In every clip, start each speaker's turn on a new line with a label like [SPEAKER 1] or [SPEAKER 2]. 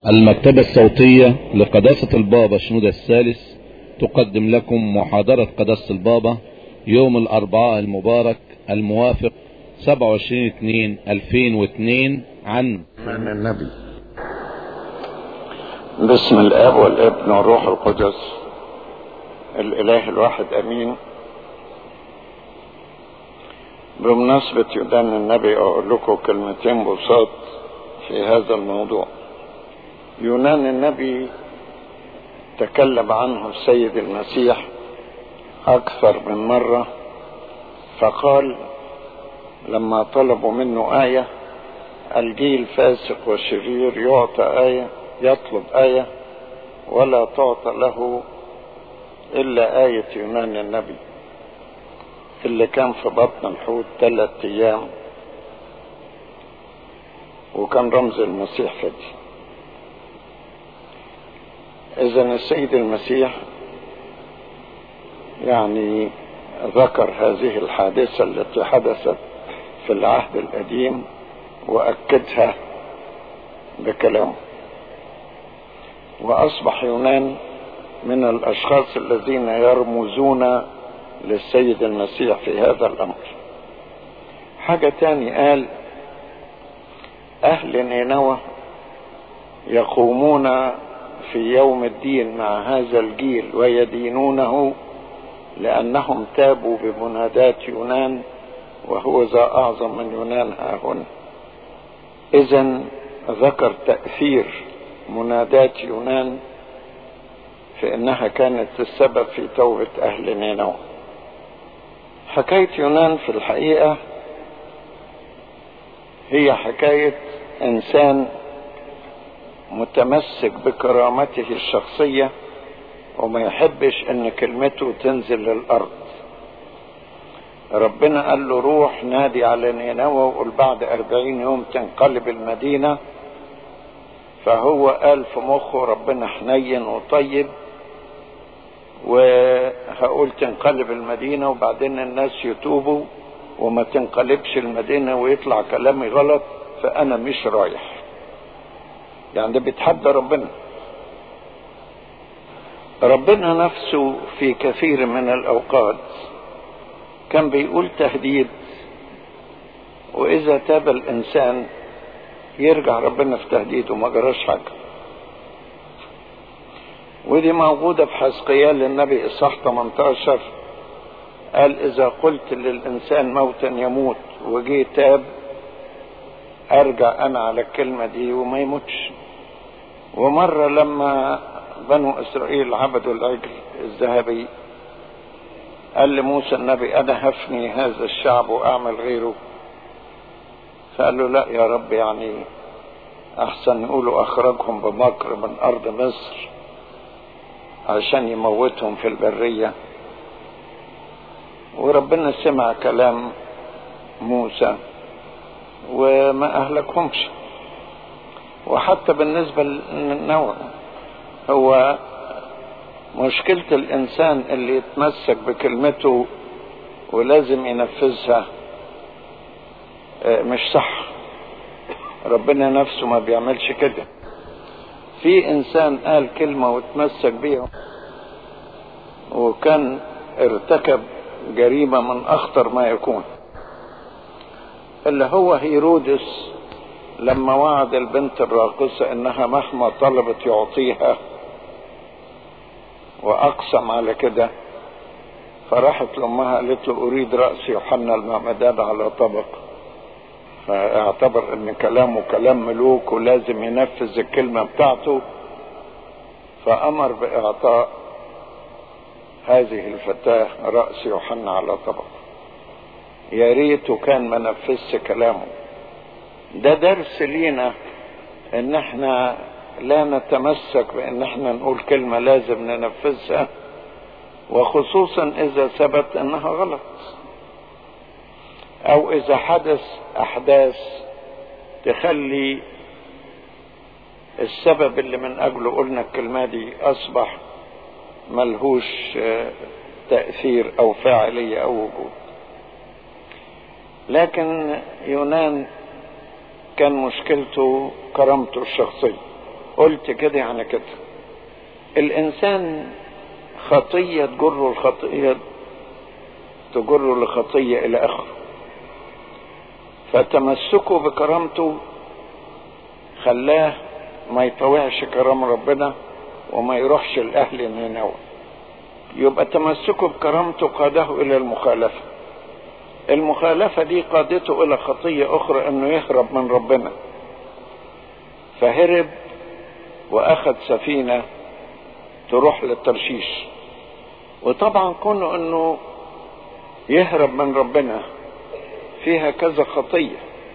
[SPEAKER 1] المكتبة الصوتية لقداسة البابا شنودة الثالث تقدم لكم محاضرة قداسة البابا يوم الأربعاء المبارك الموافق 27/2/2002 عن
[SPEAKER 2] من النبي باسم الاب والابن والروح القدس الاله الواحد امين بمناسبة يدان النبي اقول لكم كلمتين بساط في هذا الموضوع يونان النبي تكلم عنه السيد المسيح اكثر من مرة فقال لما طلبوا منه آية الجيل فاسق وشرير يعطى آية يطلب آية ولا تعطى له إلا آية يونان النبي اللي كان في بطن الحوت ثلاث أيام وكان رمز المسيح فدي إذا السيد المسيح يعني ذكر هذه الحادثة التي حدثت في العهد القديم وأكدها بكلامه وأصبح يونان من الأشخاص الذين يرمزون للسيد المسيح في هذا الأمر حاجة تاني قال أهل نينوى يقومون في يوم الدين مع هذا الجيل ويدينونه لأنهم تابوا بمنادات يونان وهو ذا أعظم من يونان ها هنا إذا ذكر تأثير منادات يونان في أنها كانت السبب في توبة أهل نينوى حكاية يونان في الحقيقة هي حكاية إنسان متمسك بكرامته الشخصية وما يحبش ان كلمته تنزل للارض ربنا قال له روح نادي على نينوى وقول بعد أربعين يوم تنقلب المدينة فهو قال في مخه ربنا حنين وطيب وهقول تنقلب المدينة وبعدين الناس يتوبوا وما تنقلبش المدينة ويطلع كلامي غلط فأنا مش رايح يعني ده بيتحدى ربنا ربنا نفسه في كثير من الأوقات كان بيقول تهديد وإذا تاب الإنسان يرجع ربنا في تهديده ما جراش حاجة ودي موجودة في حزقيال النبي إصحاح 18 قال إذا قلت للإنسان موتا يموت وجي تاب أرجع أنا على الكلمة دي وما يموتش ومرة لما بنو إسرائيل عبدوا العجل الذهبي قال لموسى النبي أنا هفني هذا الشعب وأعمل غيره فقال له لا يا رب يعني أحسن يقولوا أخرجهم بمكر من أرض مصر عشان يموتهم في البرية وربنا سمع كلام موسى وما أهلكهمش وحتى بالنسبة للنوع هو مشكلة الإنسان اللي يتمسك بكلمته ولازم ينفذها مش صح ربنا نفسه ما بيعملش كده في إنسان قال كلمة وتمسك بيها وكان ارتكب جريمة من أخطر ما يكون اللي هو هيرودس لما وعد البنت الراقصة انها مهما طلبت يعطيها واقسم على كده فراحت لامها قالت له اريد راس يوحنا المعمدان على طبق فاعتبر ان كلامه كلام ملوك ولازم ينفذ الكلمة بتاعته فامر باعطاء هذه الفتاة رأس يوحنا على طبق يا ريته كان ما نفذش كلامه ده درس لينا ان احنا لا نتمسك بان احنا نقول كلمة لازم ننفذها وخصوصا اذا ثبت انها غلط او اذا حدث احداث تخلي السبب اللي من اجله قلنا الكلمة دي اصبح ملهوش تأثير او فاعلية او وجود لكن يونان كان مشكلته كرامته الشخصية قلت كده يعني كده الانسان خطية تجره الخطية تجره لخطية الى اخره فتمسكه بكرامته خلاه ما يطوعش كرام ربنا وما يروحش الاهل نينوى يبقى تمسكه بكرامته قاده الى المخالفة المخالفة دي قادته الى خطية اخرى انه يهرب من ربنا فهرب واخذ سفينة تروح للترشيش وطبعا كونه انه يهرب من ربنا فيها كذا خطية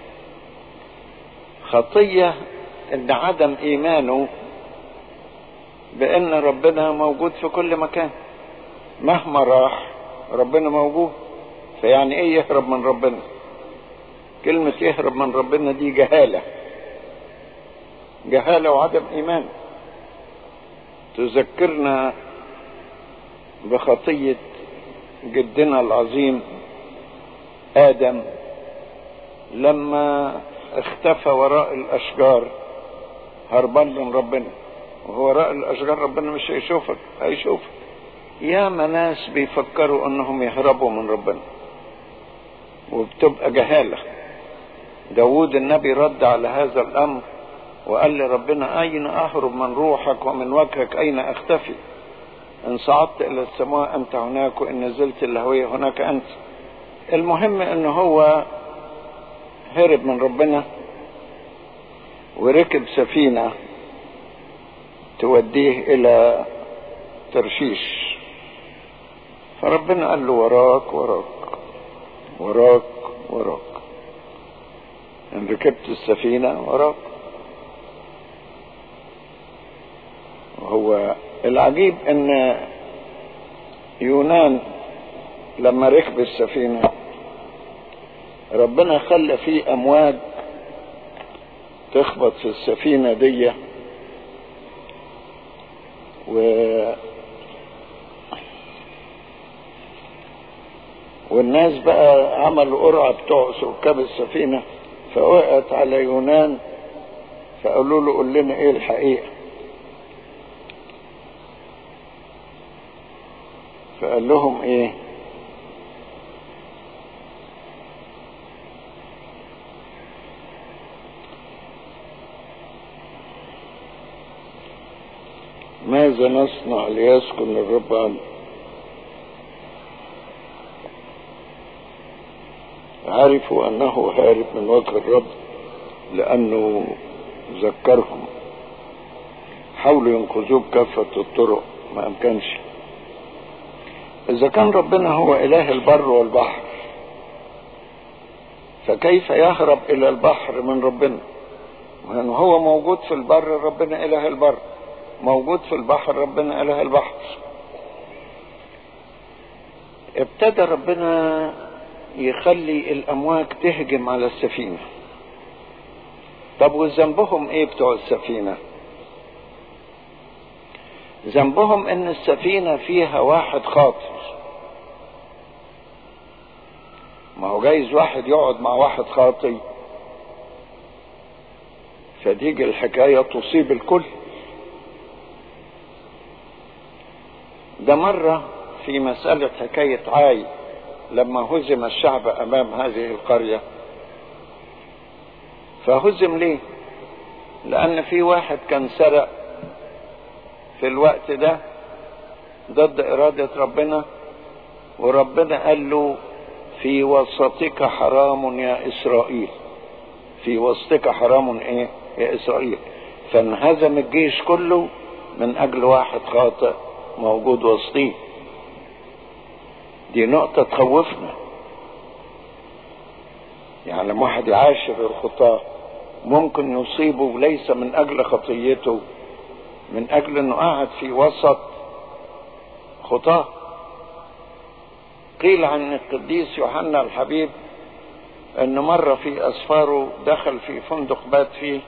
[SPEAKER 2] خطية ان عدم ايمانه بان ربنا موجود في كل مكان مهما راح ربنا موجود فيعني ايه يهرب من ربنا كلمة يهرب من ربنا دي جهالة جهالة وعدم ايمان تذكرنا بخطية جدنا العظيم آدم لما اختفى وراء الأشجار هربان من ربنا وهو وراء الأشجار ربنا مش هيشوفك هيشوفك يا ناس بيفكروا انهم يهربوا من ربنا وبتبقى جهالة داود النبي رد على هذا الأمر وقال لربنا أين أهرب من روحك ومن وجهك أين أختفي إن صعدت إلى السماء أنت هناك وإن نزلت الهوية هناك أنت المهم إن هو هرب من ربنا وركب سفينة توديه إلى ترشيش فربنا قال له وراك وراك وراك وراك إن ركبت السفينة وراك هو العجيب ان يونان لما ركب السفينة ربنا خلى فيه امواج تخبط في السفينة دي و والناس بقى عملوا قرعة بتوع ركاب السفينة فوقعت على يونان فقالوا له قول لنا ايه الحقيقة فقال لهم ايه ماذا نصنع ليسكن الرب عنه عرفوا انه هارب من وجه الرب لانه ذكرهم حاولوا ينقذوه بكافة الطرق ما امكنش إذا كان ربنا هو إله البر والبحر فكيف يهرب إلى البحر من ربنا؟ وأن هو موجود في البر ربنا إله البر موجود في البحر ربنا إله البحر ابتدى ربنا يخلي الأمواج تهجم على السفينة طب وذنبهم إيه بتوع السفينة؟ ذنبهم ان السفينة فيها واحد خاطر ما هو جايز واحد يقعد مع واحد خاطي فتيجي الحكاية تصيب الكل ده مرة في مسألة حكاية عاي لما هزم الشعب أمام هذه القرية فهزم ليه؟ لأن في واحد كان سرق في الوقت ده ضد إرادة ربنا وربنا قال له في وسطك حرام يا إسرائيل في وسطك حرام إيه يا إسرائيل فانهزم الجيش كله من أجل واحد خاطئ موجود وسطيه دي نقطة تخوفنا يعني لما واحد يعاشر الخطاة ممكن يصيبه ليس من أجل خطيته من اجل انه قاعد في وسط خطاه قيل عن القديس يوحنا الحبيب ان مرة في اسفاره دخل في فندق بات فيه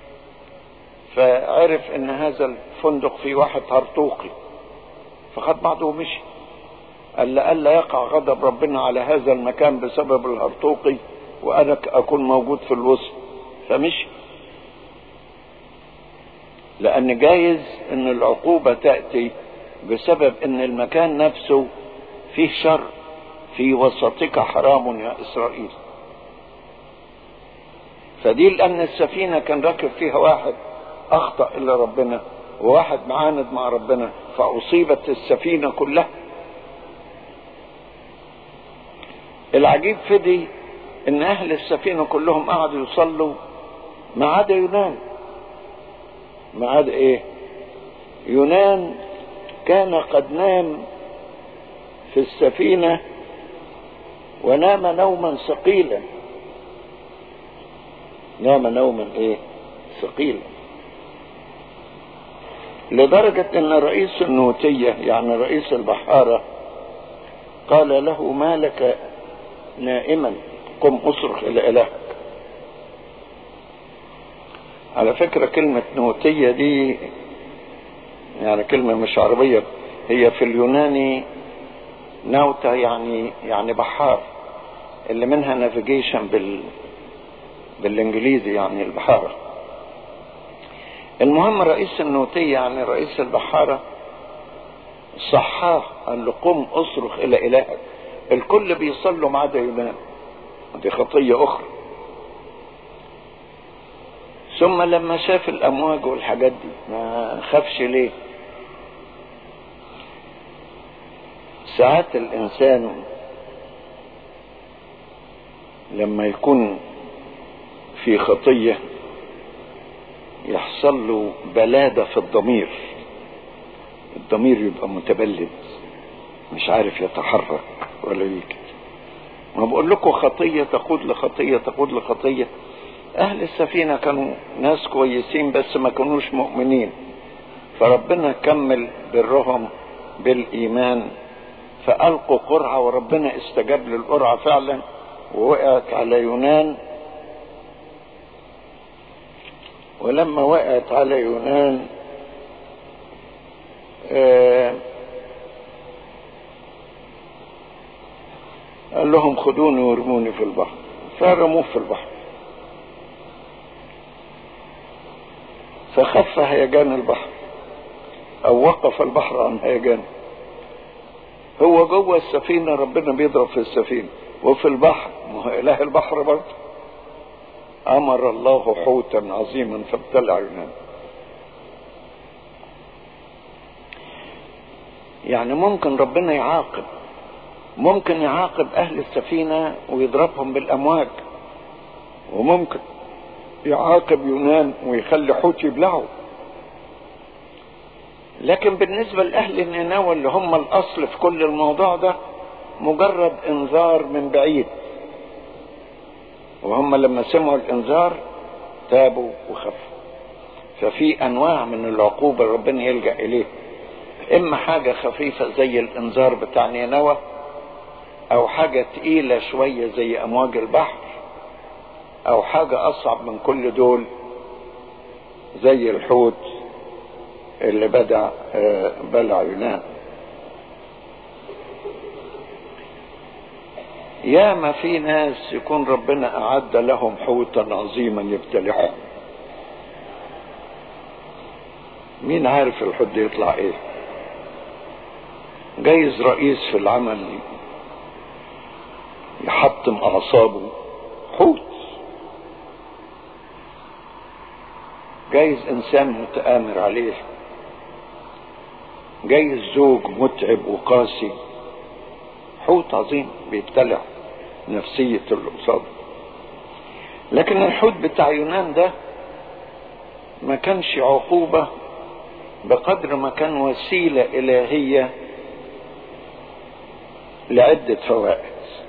[SPEAKER 2] فعرف ان هذا الفندق فيه واحد هرطوقي فخد بعضه ومشي قال لألا يقع غضب ربنا على هذا المكان بسبب الهرطوقي وانا اكون موجود في الوسط فمشي لأن جايز أن العقوبة تأتي بسبب أن المكان نفسه فيه شر في وسطك حرام يا إسرائيل فدي لأن السفينة كان راكب فيها واحد أخطأ إلى ربنا وواحد معاند مع ربنا فأصيبت السفينة كلها العجيب في دي ان اهل السفينة كلهم قعدوا يصلوا ما عدا يونان ما عدا ايه يونان كان قد نام في السفينة ونام نوما ثقيلا نام نوما ايه ثقيلا لدرجة ان رئيس النوتية يعني رئيس البحارة قال له ما لك نائما قم اصرخ الى الهك على فكرة كلمة نوتية دي يعني كلمة مش عربية هي في اليوناني نوتة يعني يعني بحار اللي منها نافيجيشن بال بالانجليزي يعني البحارة المهم رئيس النوتية يعني رئيس البحارة صحاه قال له قم اصرخ الى الهك الكل بيصلوا ما عدا يونان دي خطية أخرى ثم لما شاف الأمواج والحاجات دي ما خافش ليه ساعات الإنسان لما يكون في خطية يحصل له بلادة في الضمير الضمير يبقى متبلد مش عارف يتحرك ولا يجي ما بقول لكم خطية تقود لخطية تقود لخطية أهل السفينة كانوا ناس كويسين بس ما كانوش مؤمنين فربنا كمل برهم بالإيمان فألقوا قرعة وربنا استجاب للقرعة فعلا ووقعت على يونان ولما وقعت على يونان آه قال لهم خدوني وارموني في البحر فرموه في البحر فخف هيجان البحر او وقف البحر عن هيجان هو جوه السفينه ربنا بيضرب في السفينه وفي البحر ما هو اله البحر برضه امر الله حوتا عظيما فابتلع يونان يعني ممكن ربنا يعاقب ممكن يعاقب اهل السفينة ويضربهم بالامواج وممكن يعاقب يونان ويخلي حوت يبلعه لكن بالنسبة لأهل نينوى اللي هم الأصل في كل الموضوع ده مجرد إنذار من بعيد وهم لما سمعوا الإنذار تابوا وخفوا ففي أنواع من العقوبة اللي ربنا يلجأ إليه إما حاجة خفيفة زي الإنذار بتاع نينوى او حاجة تقيلة شوية زي امواج البحر او حاجة اصعب من كل دول زي الحوت اللي بدع بلع يونان ياما في ناس يكون ربنا اعد لهم حوتا عظيما يبتلعهم مين عارف الحوت ده يطلع ايه جايز رئيس في العمل يحطم اعصابه حوت جايز انسان متآمر عليه جايز زوج متعب وقاسي حوت عظيم بيبتلع نفسية اللي قصاده لكن الحوت بتاع يونان ده ما كانش عقوبة بقدر ما كان وسيلة إلهية لعدة فوائد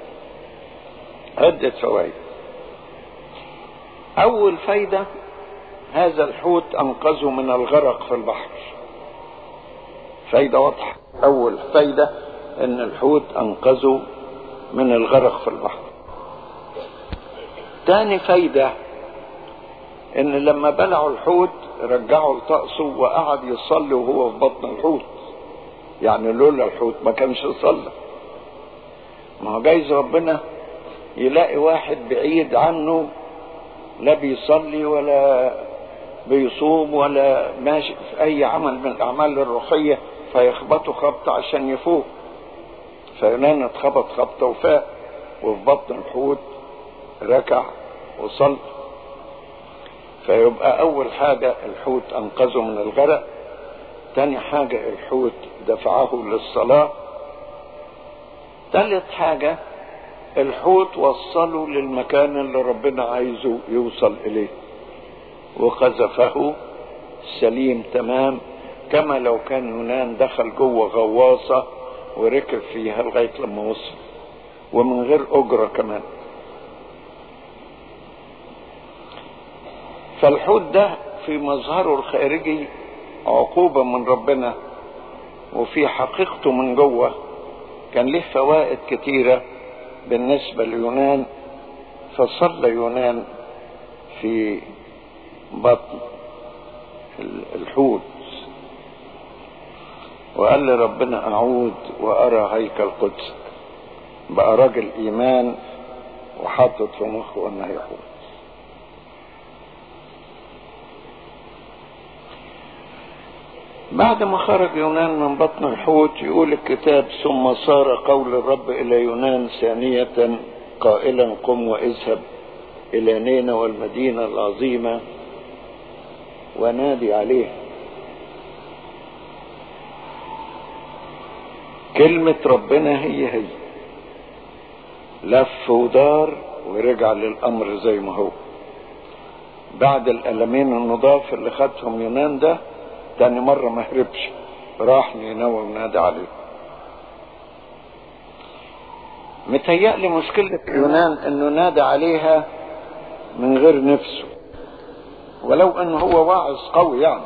[SPEAKER 2] عدة فوائد أول فايدة هذا الحوت أنقذه من الغرق في البحر فايدة واضحة أول فايدة إن الحوت أنقذه من الغرق في البحر تاني فايدة إن لما بلعوا الحوت رجعوا لطقسه وقعد يصلي وهو في بطن الحوت يعني لولا الحوت ما كانش صلى ما هو جايز ربنا يلاقي واحد بعيد عنه لا بيصلي ولا بيصوم ولا ماشي في اي عمل من الاعمال الروحيه فيخبطوا خبطه عشان يفوق فيونان اتخبط خبطه وفاق وفي بطن الحوت ركع وصلى فيبقى اول حاجه الحوت انقذه من الغرق تاني حاجه الحوت دفعه للصلاه تالت حاجه الحوت وصله للمكان اللي ربنا عايزه يوصل اليه وقذفه سليم تمام كما لو كان يونان دخل جوه غواصة وركب فيها لغاية لما وصل ومن غير أجرة كمان فالحوت ده في مظهره الخارجي عقوبة من ربنا وفي حقيقته من جوه كان له فوائد كتيرة بالنسبة ليونان فصلى يونان في بطن الحوت وقال لي ربنا اعود وارى هيكل قدس بقى راجل ايمان وحاطط في مخه انه هيحوت بعد ما خرج يونان من بطن الحوت يقول الكتاب ثم صار قول الرب الى يونان ثانية قائلا قم واذهب الى نينوى والمدينة العظيمة ونادي عليه كلمة ربنا هي هي لف ودار ورجع للأمر زي ما هو بعد الألمين النضاف اللي خدهم يونان ده تاني مرة ما هربش راح نينوى ونادى عليه متهيألي مشكلة يونان انه نادى عليها من غير نفسه ولو ان هو واعظ قوي يعني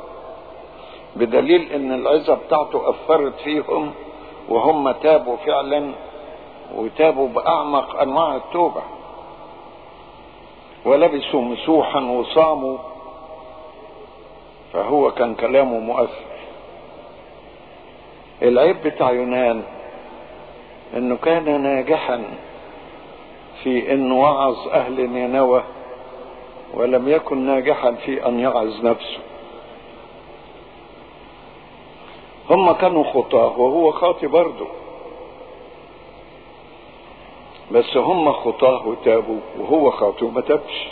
[SPEAKER 2] بدليل ان العظة بتاعته اثرت فيهم وهم تابوا فعلا وتابوا باعمق انواع التوبة ولبسوا مسوحا وصاموا فهو كان كلامه مؤثر العيب بتاع يونان انه كان ناجحا في ان وعظ اهل نينوى ولم يكن ناجحا في ان يعظ نفسه هم كانوا خطاه وهو خاطي برضه بس هم خطاه وتابوا وهو خاطي وما تابش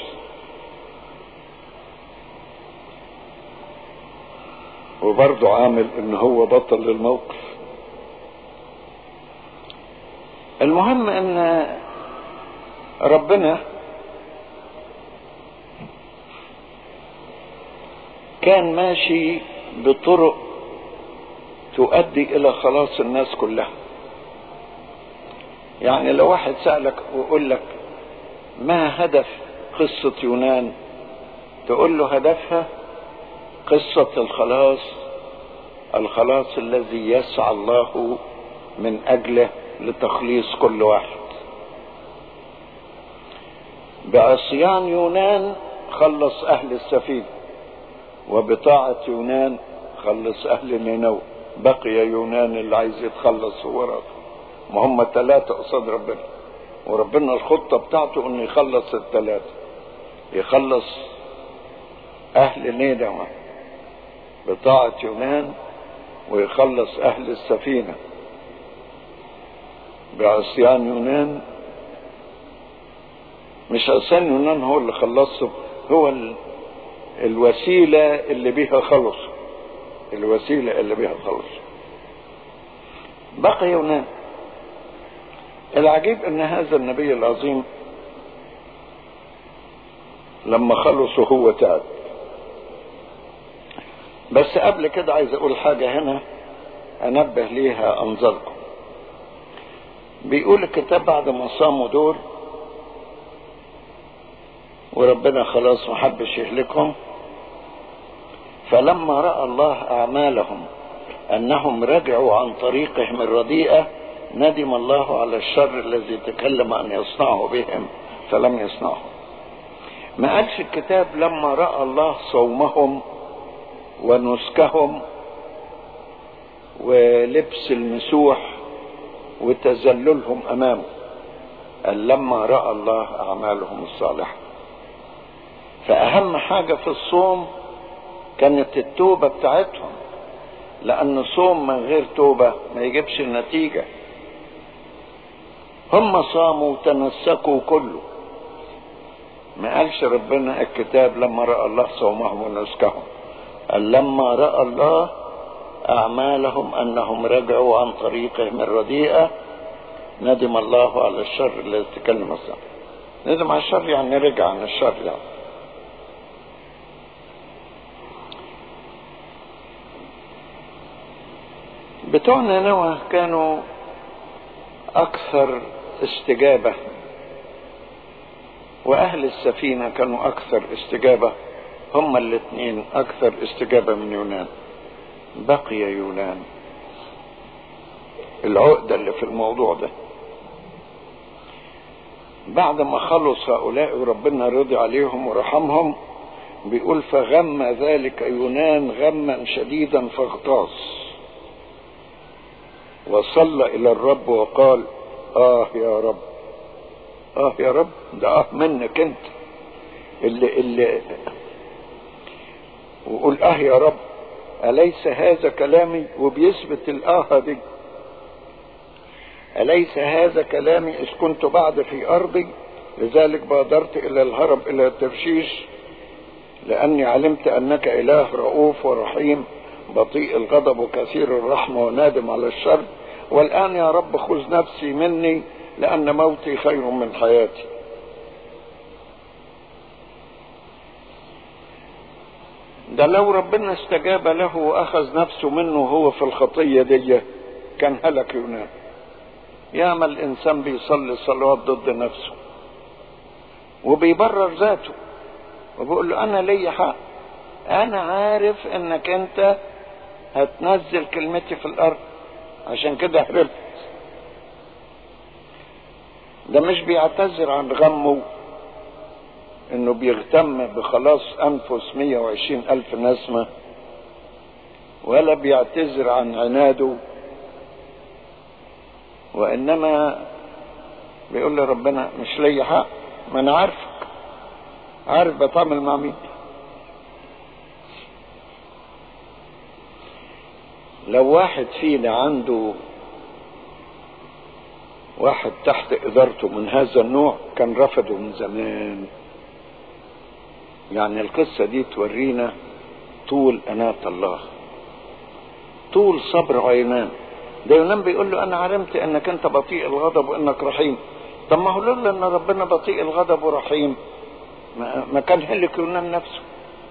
[SPEAKER 2] وبرضه عامل ان هو بطل للموقف المهم ان ربنا كان ماشي بطرق تؤدي الى خلاص الناس كلها يعني لو واحد سألك ويقول لك ما هدف قصة يونان تقول له هدفها قصة الخلاص الخلاص الذي يسعى الله من أجله لتخليص كل واحد بعصيان يونان خلص أهل السفينة وبطاعة يونان خلص أهل نينوى بقي يونان اللي عايز يتخلص هو رافض ما هم ثلاثة قصاد ربنا وربنا الخطة بتاعته انه يخلص الثلاثة يخلص اهل نينوى بطاعة يونان ويخلص اهل السفينة بعصيان يونان مش عصيان يونان هو اللي خلصه هو ال... الوسيلة اللي بيها خلص الوسيلة اللي بيها خلص بقي يونان العجيب ان هذا النبي العظيم لما خلص هو تعب بس قبل كده عايز اقول حاجة هنا انبه ليها انظركم بيقول الكتاب بعد ما صاموا دول وربنا خلاص محبش يهلكهم فلما راى الله اعمالهم انهم رجعوا عن طريقهم الرديئه ندم الله على الشر الذي تكلم ان يصنعه بهم فلم يصنعه ما قالش الكتاب لما راى الله صومهم ونسكهم ولبس المسوح وتذللهم امامه قال لما راى الله اعمالهم الصالحه فأهم حاجة في الصوم كانت التوبة بتاعتهم لأن صوم من غير توبة ما يجيبش النتيجة هم صاموا وتنسكوا كله ما قالش ربنا الكتاب لما رأى الله صومهم ونسكهم قال لما رأى الله أعمالهم أنهم رجعوا عن طريقهم الرديئة ندم الله على الشر الذي تكلم الصلاة ندم على الشر يعني رجع عن الشر يعني بتوع نينوى كانوا أكثر استجابة وأهل السفينة كانوا أكثر استجابة هما الاثنين أكثر استجابة من يونان بقي يونان العقدة اللي في الموضوع ده بعد ما خلص هؤلاء وربنا رضي عليهم ورحمهم بيقول فغم ذلك يونان غما شديدا فاغتاظ وصلى الى الرب وقال اه يا رب اه يا رب ده اه منك انت اللي اللي وقول اه يا رب اليس هذا كلامي وبيثبت الاه دي اليس هذا كلامي اذ كنت بعد في ارضي لذلك بادرت الى الهرب الى التفشيش لاني علمت انك اله رؤوف ورحيم بطيء الغضب وكثير الرحمه ونادم على الشر والان يا رب خذ نفسي مني لان موتي خير من حياتي ده لو ربنا استجاب له واخذ نفسه منه وهو في الخطيه دي كان هلك يونان ياما الانسان بيصلي صلوات ضد نفسه وبيبرر ذاته وبيقول له انا ليا حق انا عارف انك انت هتنزل كلمتي في الارض عشان كده هربت ده مش بيعتذر عن غمه انه بيغتم بخلاص انفس 120 الف نسمة ولا بيعتذر عن عناده وانما بيقول لربنا مش ليا حق ما انا عارفك عارف بتعامل مع مين لو واحد فينا عنده واحد تحت ادارته من هذا النوع كان رفضه من زمان يعني القصة دي تورينا طول أناة الله طول صبر عينان ده يونان بيقول له أنا علمت أنك أنت بطيء الغضب وأنك رحيم طب ما هو لولا أن ربنا بطيء الغضب ورحيم ما كان هلك يونان نفسه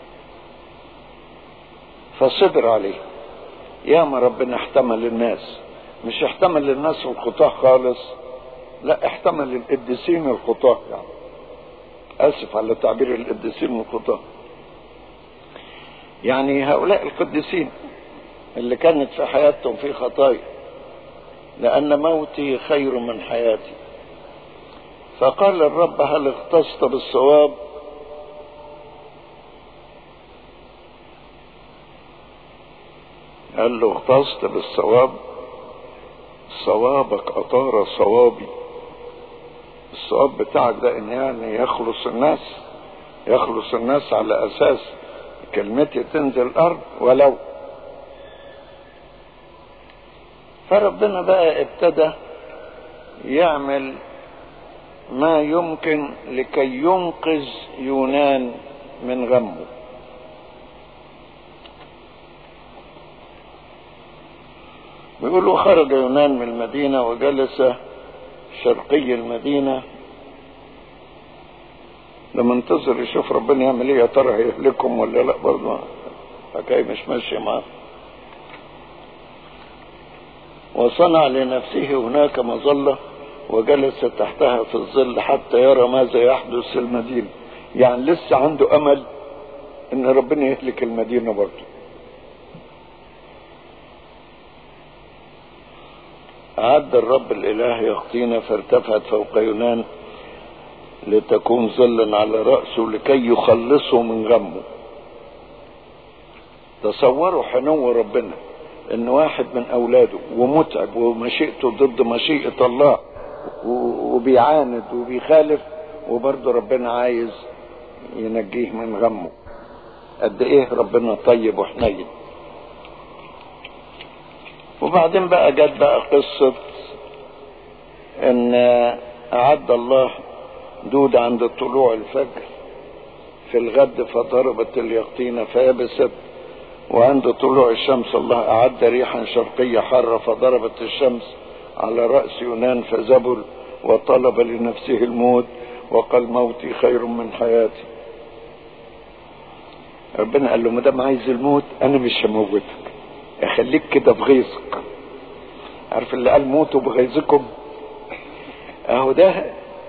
[SPEAKER 2] فصبر عليه يا ما ربنا احتمل الناس مش احتمل الناس الخطاه خالص لا احتمل القديسين الخطاه يعني اسف على تعبير القديسين الخطاه يعني هؤلاء القديسين اللي كانت في حياتهم في خطايا لان موتي خير من حياتي فقال الرب هل اختصت بالصواب قال له اختصت بالصواب صوابك أطار صوابي الصواب بتاعك ده ان يعني يخلص الناس يخلص الناس على اساس كلمتي تنزل الارض ولو فربنا بقى ابتدى يعمل ما يمكن لكي ينقذ يونان من غمه بيقولوا خرج يونان من المدينة وجلس شرقي المدينة لما انتظر يشوف ربنا يعمل ايه يا ترى هيهلكهم ولا لا برضه حكاية مش ماشية معاه وصنع لنفسه هناك مظلة وجلس تحتها في الظل حتى يرى ماذا يحدث في المدينة يعني لسه عنده أمل إن ربنا يهلك المدينة برضه أعد الرب الإله يخطينا فارتفعت فوق يونان لتكون ظلا على رأسه لكي يخلصه من غمه تصوروا حنو ربنا ان واحد من اولاده ومتعب ومشيئته ضد مشيئة الله وبيعاند وبيخالف وبرضه ربنا عايز ينجيه من غمه قد ايه ربنا طيب وحنين وبعدين بقى جت بقى قصة ان اعد الله دود عند طلوع الفجر في الغد فضربت اليقطين فيبست وعند طلوع الشمس الله اعد ريحا شرقية حارة فضربت الشمس على رأس يونان فزبل وطلب لنفسه الموت وقال موتي خير من حياتي ربنا قال له ما دام عايز الموت انا مش هموتك اخليك كده بغيظك عارف اللي قال موتوا بغيظكم اهو ده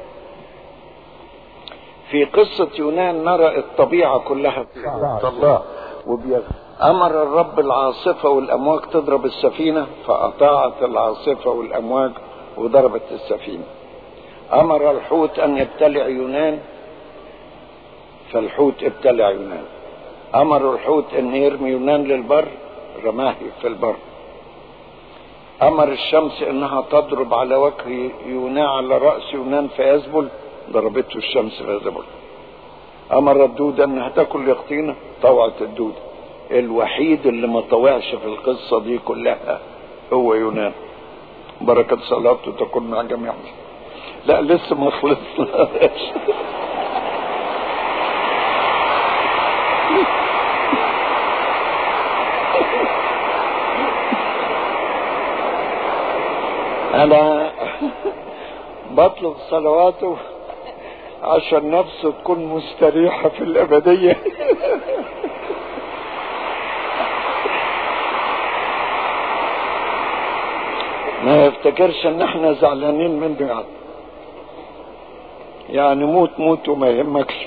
[SPEAKER 2] في قصة يونان نرى الطبيعة كلها في الله وبيغ... أمر الرب العاصفة والأمواج تضرب السفينة فأطاعت العاصفة والأمواج وضربت السفينة أمر الحوت أن يبتلع يونان فالحوت ابتلع يونان أمر الحوت أن يرمي يونان للبر رماه في البر أمر الشمس أنها تضرب على وجه يونان على رأس يونان فيذبل ضربته الشمس فيذبل أمر الدودة أنها تاكل يقطينة طوعت الدودة الوحيد اللي ما طوعش في القصة دي كلها هو يونان بركة صلاته تكون مع جميع لا لسه ما خلصناش انا بطلب صلواته عشان نفسه تكون مستريحة في الأبدية ما يفتكرش ان احنا زعلانين من بعض يعني موت موت وما يهمكش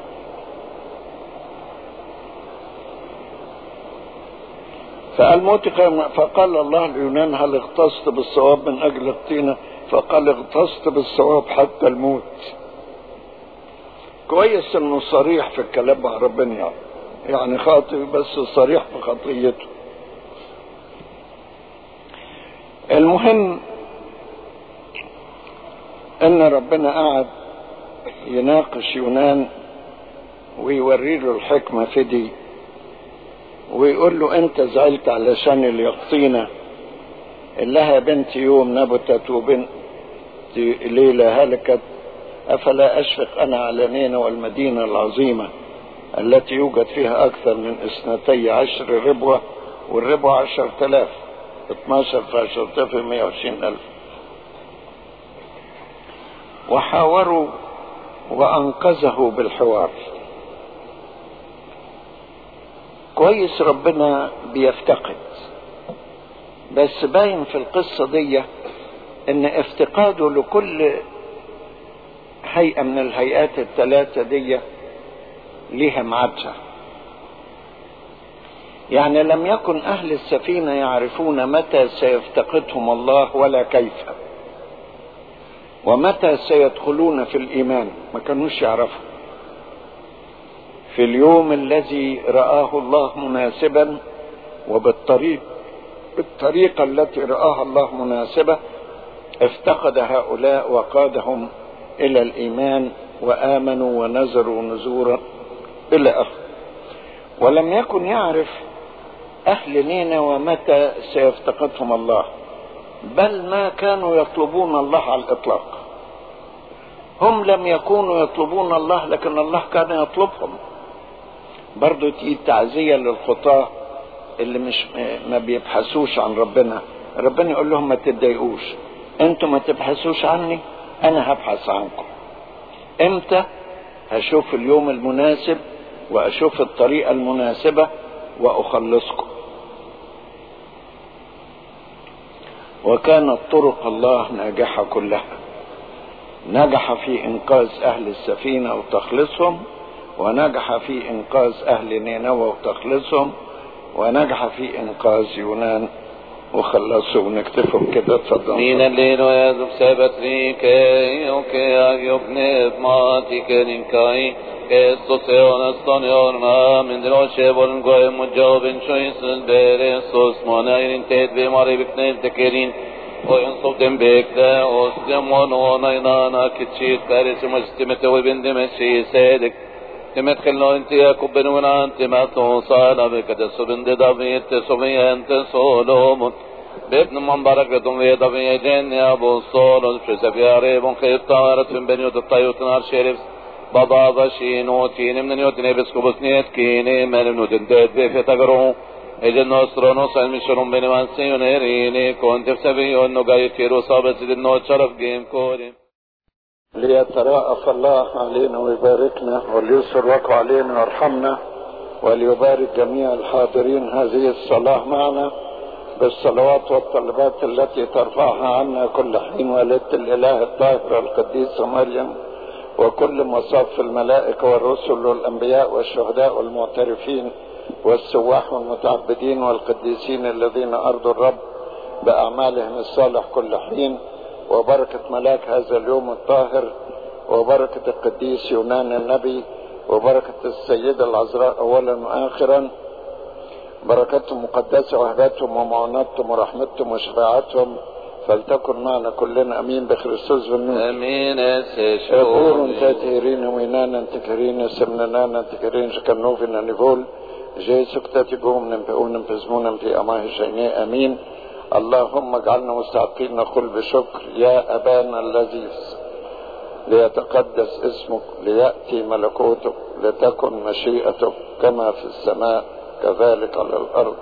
[SPEAKER 2] فقال موت فقال الله ليونان هل اغتصت بالصواب من اجل الطينة فقال اغتصت بالصواب حتى الموت كويس انه صريح في الكلام مع ربنا يعني يعني خاطئ بس صريح في خطيته المهم ان ربنا قعد يناقش يونان ويوري له الحكمة في دي ويقول له انت زعلت علشان اليقطينة اللي لها بنت يوم نبتت وبنت ليلة هلكت أفلا أشفق أنا على نينة والمدينة العظيمة التي يوجد فيها أكثر من اثنتي عشر ربوة والربوة عشر تلاف 12 في 10 في 120 ألف وحاوروا وأنقذه بالحوار كويس ربنا بيفتقد بس باين في القصة دي ان افتقاده لكل هيئة من الهيئات الثلاثة دي ليها ميعادها يعني لم يكن أهل السفينة يعرفون متى سيفتقدهم الله ولا كيف ومتى سيدخلون في الإيمان ما كانوش يعرفوا في اليوم الذي رآه الله مناسبا وبالطريق بالطريقة التي رآها الله مناسبة افتقد هؤلاء وقادهم إلى الإيمان وآمنوا ونزروا نزورا إلى آخره ولم يكن يعرف أهل نينا ومتى سيفتقدهم الله بل ما كانوا يطلبون الله على الإطلاق هم لم يكونوا يطلبون الله لكن الله كان يطلبهم برضو دي تعزية للخطاة اللي مش ما بيبحثوش عن ربنا ربنا يقول لهم ما تتضايقوش انتوا ما تبحثوش عني انا هبحث عنكم امتى هشوف اليوم المناسب واشوف الطريقة المناسبة واخلصكم وكانت طرق الله ناجحة كلها نجح في انقاذ اهل السفينة وتخلصهم ونجح في انقاذ اهل نينوى وتخلصهم ونجح في انقاذ يونان وخلصوا ونكتفهم كده اتفضل
[SPEAKER 1] Min lero eduk sebet rike, oke agiopne mati kerin kai, esto se oneston yorma, min droche boln goy mujobin shoysul bere sos monairin ted be mari bikne tekerin, oyun sovden bekle, os demon onaynana kitchit karisi mujtimete ve bindime şeyi sedik, تمدخلنا انت يا كبنونا انت ما توصانا بكدس بند دافيد تسومي انت سولومون بابن من بركة في دافي جن يا ابو الصول في يا ريب خيب طارت من بنيوت الطيوت نار شريف بابا بشينو تين من نيوت بسكوبس نيت كيني من نوت انتد في تقرو اجل نصر نصر المشرون بني وانسي ونيريني كنت في سبيون نقاي تيرو صابت سيد النوت شرف جيم كوري
[SPEAKER 2] ليتراءف الله علينا ويباركنا وليسر علينا ويرحمنا وليبارك جميع الحاضرين هذه الصلاة معنا بالصلوات والطلبات التي ترفعها عنا كل حين والدة الإله الطاهر القديس مريم وكل مصاف الملائكة والرسل والأنبياء والشهداء والمعترفين والسواح والمتعبدين والقديسين الذين أرضوا الرب بأعمالهم الصالح كل حين وبركة ملاك هذا اليوم الطاهر وبركة القديس يونان النبي وبركة السيدة العذراء أولا وآخرا بركتهم مقدسة وهباتهم ومعوناتهم ورحمتهم وشفاعتهم فلتكن معنا كلنا امين بخريستوس بالنور
[SPEAKER 1] امين
[SPEAKER 2] شكور تاتيرين وينانا تكرين سمنانا تكرين شكنوفنا نفول جاي سكتة قوم نمبئون نمبزمون في اماه شيني امين اللهم اجعلنا مستحقين نقول بشكر يا ابانا الذي ليتقدس اسمك لياتي ملكوتك لتكن مشيئتك كما في السماء كذلك على الارض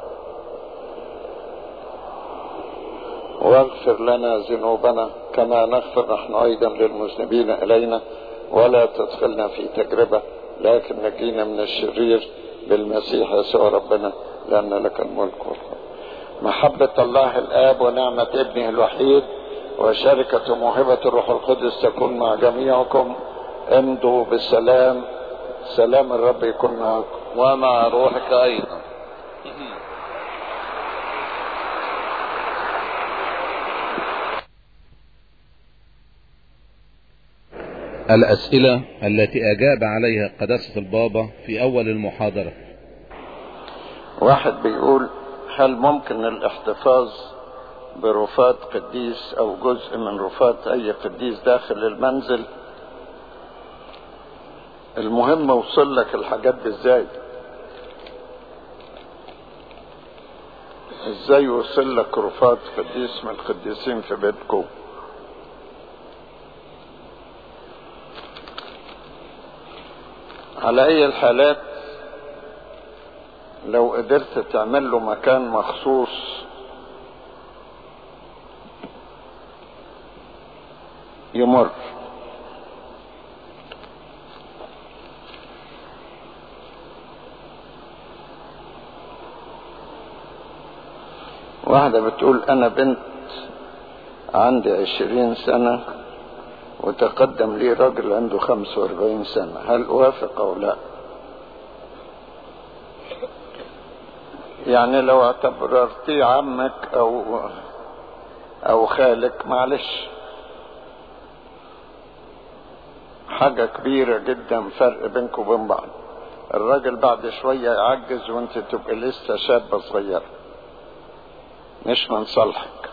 [SPEAKER 2] واغفر لنا ذنوبنا كما نغفر نحن ايضا للمذنبين الينا ولا تدخلنا في تجربه لكن نجينا من الشرير بالمسيح يسوع ربنا لان لك الملك والقوه محبه الله الاب ونعمه ابنه الوحيد وشركه موهبه الروح القدس تكون مع جميعكم امضوا بالسلام سلام الرب يكون معكم
[SPEAKER 1] ومع روحك ايضا
[SPEAKER 3] الأسئلة التي أجاب عليها قداسة البابا في أول المحاضرة
[SPEAKER 2] واحد بيقول هل ممكن الاحتفاظ برفات قديس او جزء من رفات اي قديس داخل المنزل المهم وصل لك الحاجات دي ازاي ازاي وصل لك رفات قديس من القديسين في بيتكم على اي الحالات لو قدرت تعمل له مكان مخصوص يمر واحدة بتقول أنا بنت عندي عشرين سنة وتقدم لي راجل عنده خمسة واربعين سنة هل أوافق أو لا يعني لو اعتبرتيه عمك أو أو خالك معلش حاجة كبيرة جدا فرق بينكم وبين بعض الراجل بعد شوية يعجز وانت تبقى لسه شابة صغيرة مش من صالحك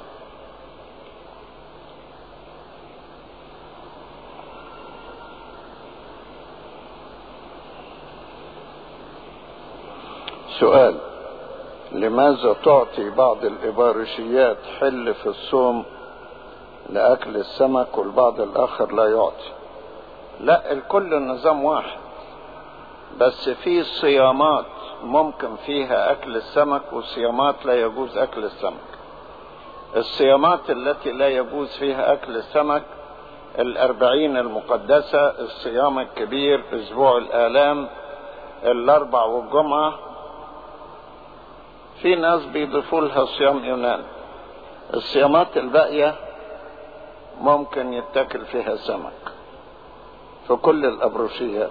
[SPEAKER 2] سؤال لماذا تعطي بعض الإبارشيات حل في الصوم لأكل السمك والبعض الآخر لا يعطي لا الكل نظام واحد بس في صيامات ممكن فيها أكل السمك وصيامات لا يجوز أكل السمك الصيامات التي لا يجوز فيها أكل السمك الأربعين المقدسة الصيام الكبير أسبوع الآلام الأربع والجمعة في ناس بيضيفوا لها صيام يونان الصيامات الباقية ممكن يتاكل فيها سمك في كل الأبروشيات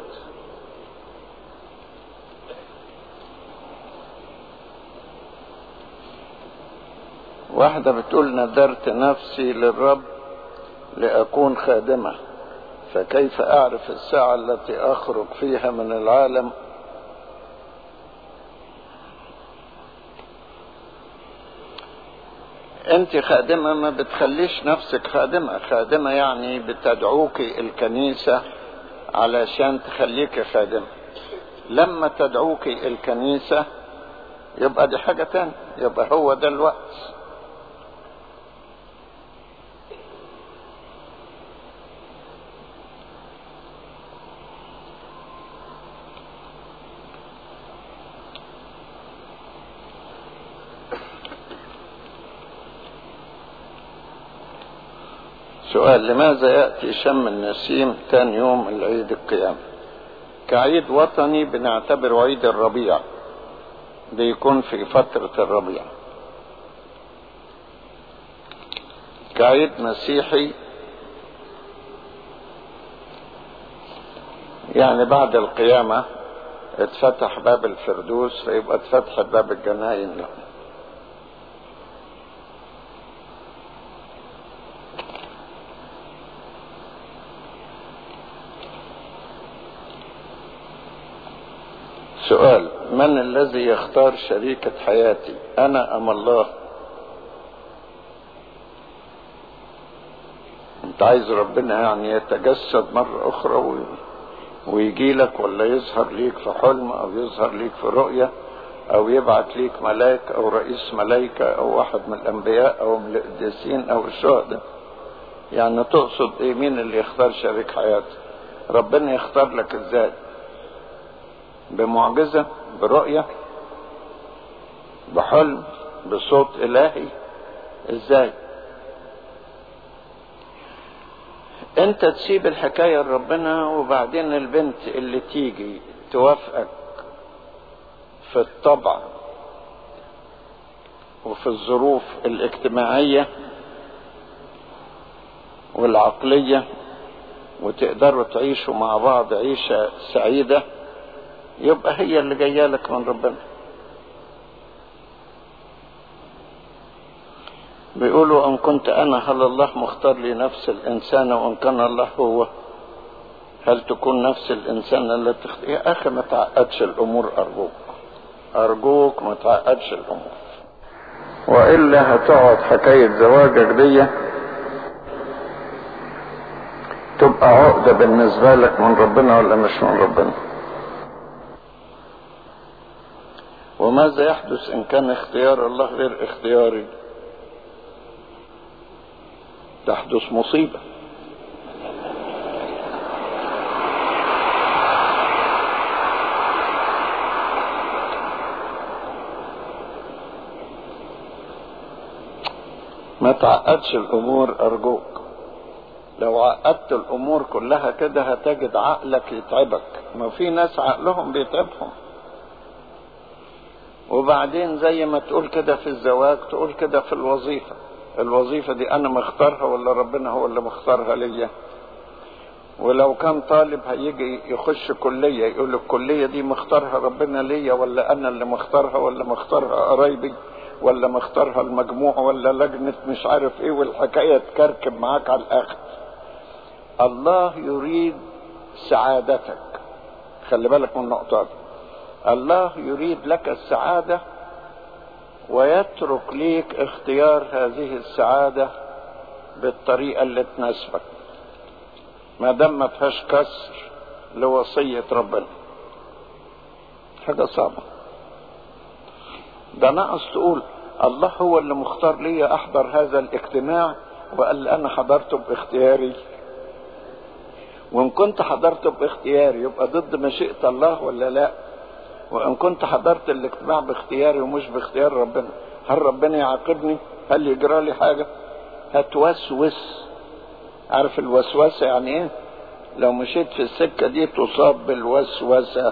[SPEAKER 2] واحدة بتقول ندرت نفسي للرب لأكون خادمة فكيف أعرف الساعة التي أخرج فيها من العالم انت خادمة ما بتخليش نفسك خادمة خادمة يعني بتدعوك الكنيسة علشان تخليك خادمة لما تدعوك الكنيسة يبقى دي حاجة تانية يبقى هو ده الوقت سؤال لماذا يأتي شم النسيم تاني يوم العيد القيامة كعيد وطني بنعتبره عيد الربيع بيكون في فترة الربيع كعيد مسيحي يعني بعد القيامة اتفتح باب الفردوس فيبقى اتفتح باب الجناين له سؤال من الذي يختار شريكة حياتي أنا أم الله أنت عايز ربنا يعني يتجسد مرة أخرى و... ويجي لك ولا يظهر ليك في حلم أو يظهر ليك في رؤية أو يبعت ليك ملاك أو رئيس ملايكة أو واحد من الأنبياء أو من القديسين أو الشهداء يعني تقصد إيه مين اللي يختار شريك حياتي ربنا يختار لك إزاي بمعجزة برؤية بحلم بصوت إلهي إزاي انت تسيب الحكاية لربنا وبعدين البنت اللي تيجي توافقك في الطبع وفي الظروف الاجتماعية والعقلية وتقدروا تعيشوا مع بعض عيشة سعيدة يبقى هي اللي جايه لك من ربنا بيقولوا ان كنت انا هل الله مختار لي نفس الانسان وان كان الله هو هل تكون نفس الانسان التي تخت... يا اخي ما تعقدش الامور ارجوك ارجوك ما تعقدش الامور والا هتقعد حكايه زواجك دي تبقى عقده بالنسبه لك من ربنا ولا مش من ربنا وماذا يحدث ان كان اختيار الله غير اختياري تحدث مصيبه ما تعقدش الامور ارجوك لو عقدت الامور كلها كده هتجد عقلك يتعبك ما في ناس عقلهم بيتعبهم وبعدين زي ما تقول كده في الزواج تقول كده في الوظيفة الوظيفة دي أنا مختارها ولا ربنا هو اللي مختارها ليا ولو كان طالب هيجي يخش كلية يقول الكلية دي مختارها ربنا ليا ولا أنا اللي مختارها ولا مختارها قرايبي ولا مختارها المجموع ولا لجنة مش عارف ايه والحكاية تكركب معاك على الآخر الله يريد سعادتك خلي بالك من النقطة دي الله يريد لك السعادة ويترك ليك اختيار هذه السعادة بالطريقة اللي تناسبك ما دام ما فيهاش كسر لوصية ربنا حاجة صعبة ده ناقص تقول الله هو اللي مختار لي احضر هذا الاجتماع وقال انا حضرته باختياري وان كنت حضرته باختياري يبقى ضد مشيئة الله ولا لا وان كنت حضرت الاجتماع باختياري ومش باختيار ربنا هل ربنا يعاقبني هل يجرى لي حاجة هتوسوس عارف الوسوسة يعني ايه لو مشيت في السكة دي تصاب بالوسوسة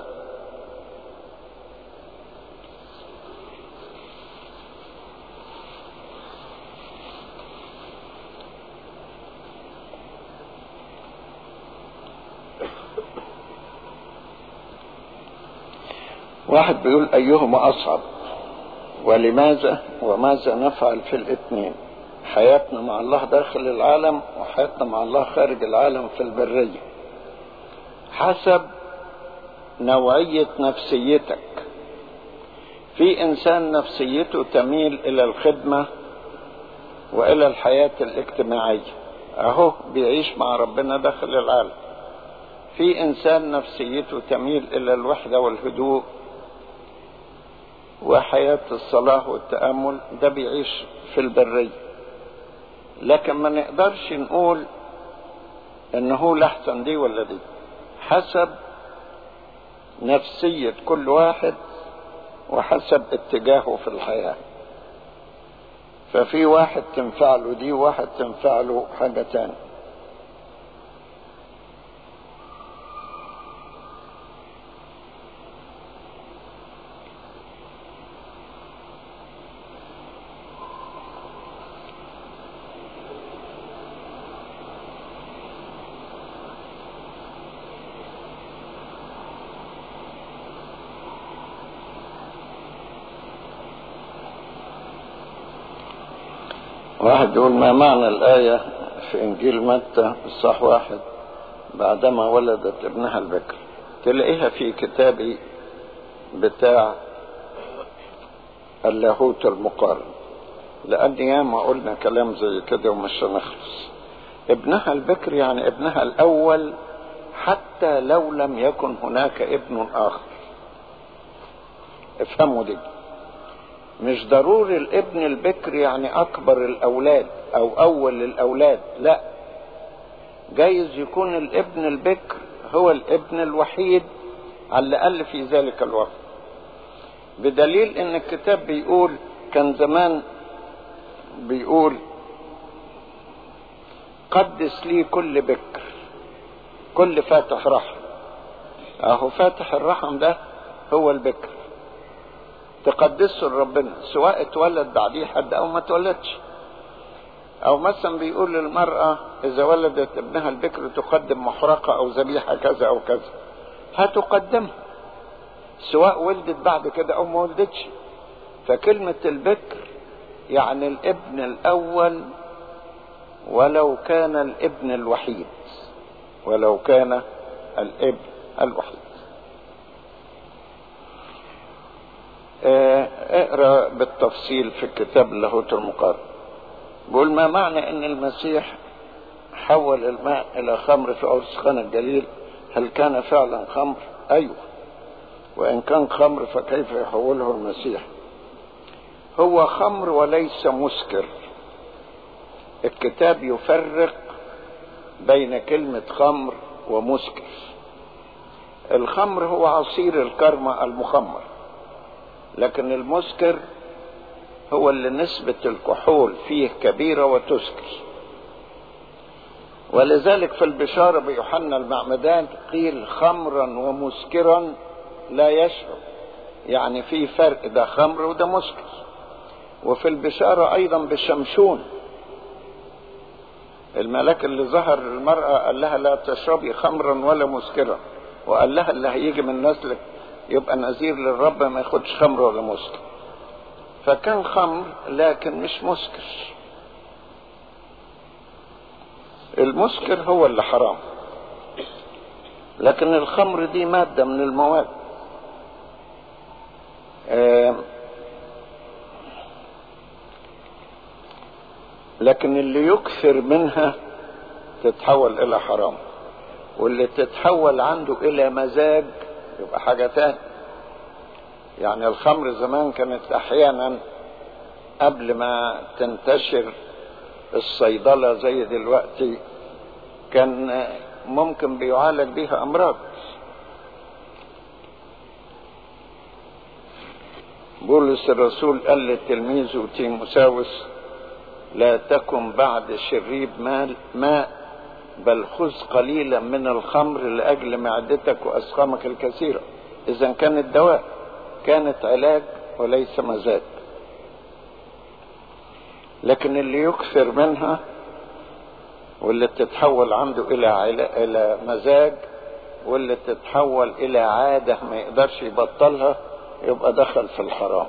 [SPEAKER 2] واحد بيقول أيهما أصعب ولماذا وماذا نفعل في الاثنين حياتنا مع الله داخل العالم وحياتنا مع الله خارج العالم في البرية حسب نوعية نفسيتك في إنسان نفسيته تميل إلى الخدمة وإلى الحياة الاجتماعية أهو بيعيش مع ربنا داخل العالم في إنسان نفسيته تميل إلى الوحدة والهدوء وحياة الصلاة والتأمل ده بيعيش في البرية لكن ما نقدرش نقول ان هو لحسن دي ولا دي حسب نفسية كل واحد وحسب اتجاهه في الحياة ففي واحد تنفع له دي وواحد تنفع له حاجة تانية واحد يقول ما معنى الآية في إنجيل متى الصح واحد بعدما ولدت ابنها البكر تلاقيها في كتابي بتاع اللاهوت المقارن لأن ياما قلنا كلام زي كده ومش هنخلص ابنها البكر يعني ابنها الأول حتى لو لم يكن هناك ابن آخر افهموا دي مش ضروري الابن البكر يعني اكبر الاولاد او اول الاولاد لا جايز يكون الابن البكر هو الابن الوحيد على الاقل في ذلك الوقت بدليل ان الكتاب بيقول كان زمان بيقول قدس لي كل بكر كل فاتح رحم اهو فاتح الرحم ده هو البكر تقدسه لربنا سواء اتولد بعديه حد او ما اتولدش او مثلا بيقول للمرأة اذا ولدت ابنها البكر تقدم محرقة او ذبيحة كذا او كذا هتقدمها سواء ولدت بعد كده او ما ولدتش فكلمة البكر يعني الابن الاول ولو كان الابن الوحيد ولو كان الابن الوحيد اقرا بالتفصيل في الكتاب اللاهوت المقارن بيقول ما معنى ان المسيح حول الماء الى خمر في عرس خان الجليل هل كان فعلا خمر ايوه وان كان خمر فكيف يحوله المسيح هو خمر وليس مسكر الكتاب يفرق بين كلمة خمر ومسكر الخمر هو عصير الكرمة المخمر لكن المسكر هو اللي نسبة الكحول فيه كبيرة وتسكر ولذلك في البشارة بيوحنا المعمدان قيل خمرا ومسكرا لا يشرب يعني في فرق ده خمر وده مسكر وفي البشارة أيضا بشمشون الملاك اللي ظهر المرأة قال لها لا تشربي خمرا ولا مسكرا وقال لها اللي هيجي من نسلك يبقى نذير للرب ما ياخدش خمر ولا مسكر فكان خمر لكن مش مسكر المسكر هو اللي حرام لكن الخمر دي مادة من المواد آه لكن اللي يكثر منها تتحول الى حرام واللي تتحول عنده الى مزاج يبقى حاجة تاني يعني الخمر زمان كانت احيانا قبل ما تنتشر الصيدلة زي دلوقتي كان ممكن بيعالج بيها امراض بولس الرسول قال لتلميذه تيموساوس لا تكن بعد شريب مال ماء بل خذ قليلا من الخمر لاجل معدتك واسقامك الكثيره اذا كانت دواء كانت علاج وليس مزاج لكن اللي يكثر منها واللي تتحول عنده الى علا... الى مزاج واللي تتحول الى عاده ما يقدرش يبطلها يبقى دخل في الحرام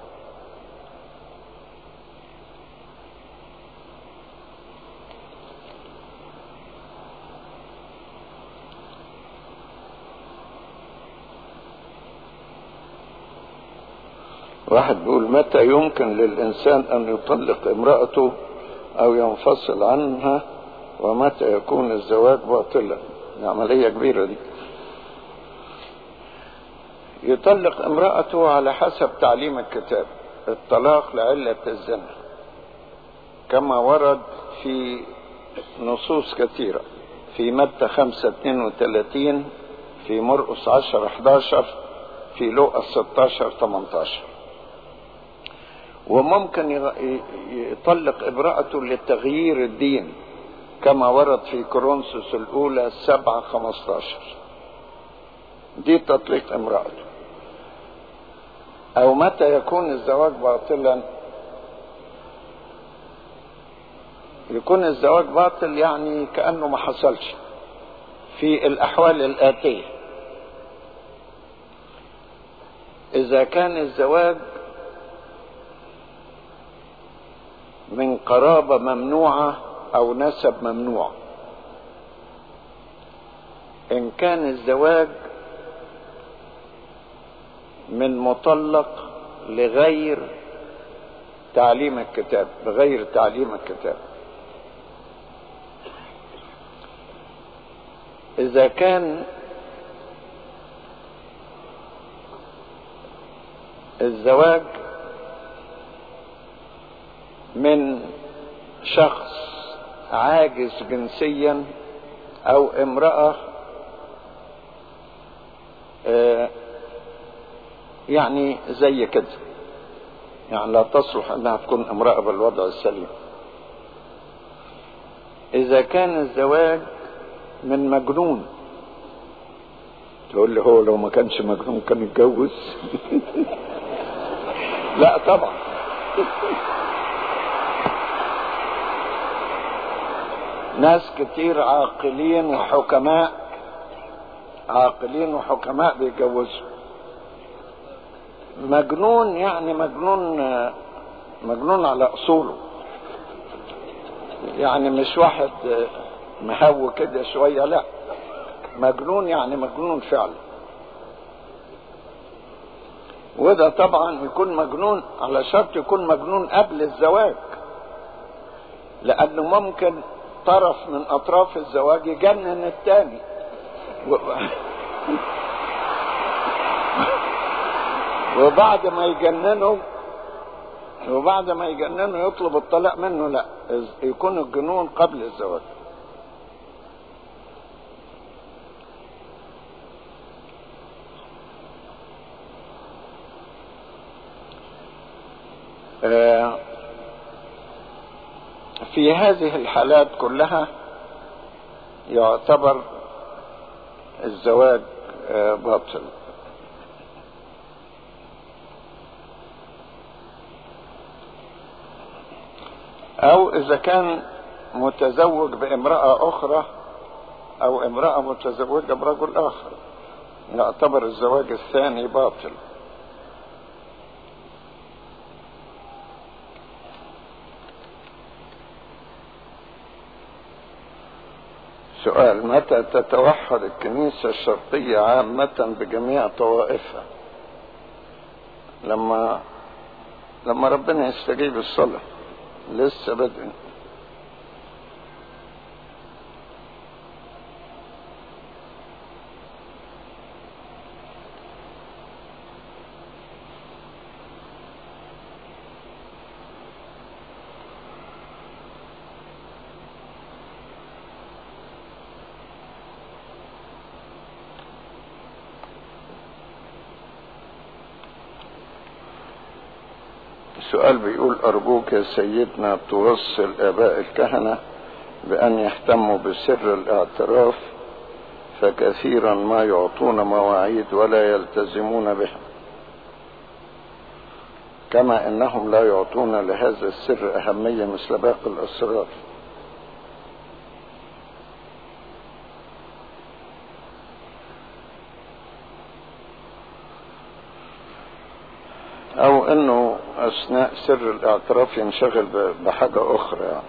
[SPEAKER 2] واحد بيقول متى يمكن للإنسان أن يطلق امرأته أو ينفصل عنها ومتى يكون الزواج باطلا دي عملية كبيرة دي يطلق امرأته على حسب تعليم الكتاب الطلاق لعلة الزنا كما ورد في نصوص كثيرة في متى خمسة اتنين وتلاتين في مرقس عشر احداشر في لوقا ستاشر تمنتاشر وممكن يطلق امرأته لتغيير الدين كما ورد في كورنثوس الأولى سبعة خمستاشر دي تطليق امرأته أو متى يكون الزواج باطلا يكون الزواج باطل يعني كأنه ما حصلش في الأحوال الآتية إذا كان الزواج من قرابة ممنوعة أو نسب ممنوع إن كان الزواج من مطلق لغير تعليم الكتاب بغير تعليم الكتاب إذا كان الزواج من شخص عاجز جنسيا او امرأة يعني زي كده يعني لا تصلح انها تكون امرأة بالوضع السليم اذا كان الزواج من مجنون تقول لي هو لو ما كانش مجنون كان يتجوز لا طبعا ناس كتير عاقلين وحكماء عاقلين وحكماء بيتجوزوا مجنون يعني مجنون مجنون على اصوله يعني مش واحد مهو كده شويه لا مجنون يعني مجنون فعلا وده طبعا يكون مجنون على شرط يكون مجنون قبل الزواج لانه ممكن طرف من اطراف الزواج يجنن التاني و... وبعد ما يجننه وبعد ما يجننه يطلب الطلاق منه لا يكون الجنون قبل الزواج في هذه الحالات كلها يعتبر الزواج باطل او اذا كان متزوج بامرأة اخرى او امرأة متزوجة برجل اخر يعتبر الزواج الثاني باطل سؤال متى تتوحد الكنيسة الشرقية عامة بجميع طوائفها لما لما ربنا يستجيب الصلاة لسه بدري السؤال بيقول أرجوك يا سيدنا توصل آباء الكهنة بأن يهتموا بسر الاعتراف فكثيرا ما يعطون مواعيد ولا يلتزمون بها كما انهم لا يعطون لهذا السر اهميه مثل باقي الاسرار او انه اثناء سر الاعتراف ينشغل بحاجه اخرى يعني.